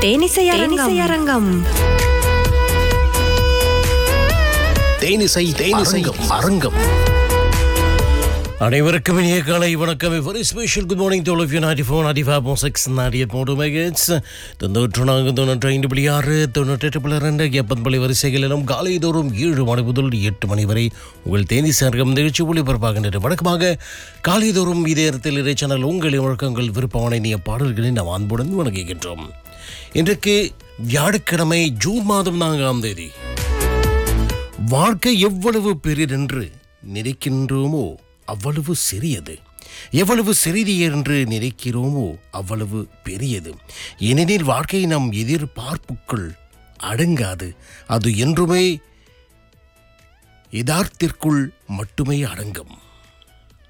தேனிசை தேனிசை அரங்கம் தேனிசை தேனிசை அரங்கம் அனைவருக்கும் இனிய காலை வணக்கம் very special good morning to of you ninety four ninety five point six ninety eight மூணு மெகட்ஸ் தொண்ணூற்று நான்கு தொண்ணூற்றி ஐந்து புள்ளி ஆறு தொண்ணூற்றெட்டு புள்ளி ரெண்டு எப்பது புள்ளி வரிசைகளிலும் காலை தோறும் ஏழு மணி முதல் எட்டு மணி வரை உங்கள் தேனி சர்க்கம் நிகழ்ச்சி ஒளிபரப்பாகின்றது வழக்கமாக காலை தோறும் இதே இடத்தில் இறை சேனல் உங்கள் வழக்கங்கள் விருப்பமான இனிய பாடல்களை நாம் அன்புடன் வணங்குகின்றோம் இன்றைக்கு வியாழக்கிழமை ஜூன் மாதம் நான்காம் தேதி வாழ்க்கை எவ்வளவு பெரிதென்று நினைக்கின்றோமோ அவ்வளவு சிறியது எவ்வளவு சிறிது என்று நினைக்கிறோமோ அவ்வளவு பெரியது ஏனெனில் வாழ்க்கை நம் எதிர்பார்ப்புக்குள் அடங்காது அது என்றுமே யதார்த்திற்குள் மட்டுமே அடங்கும்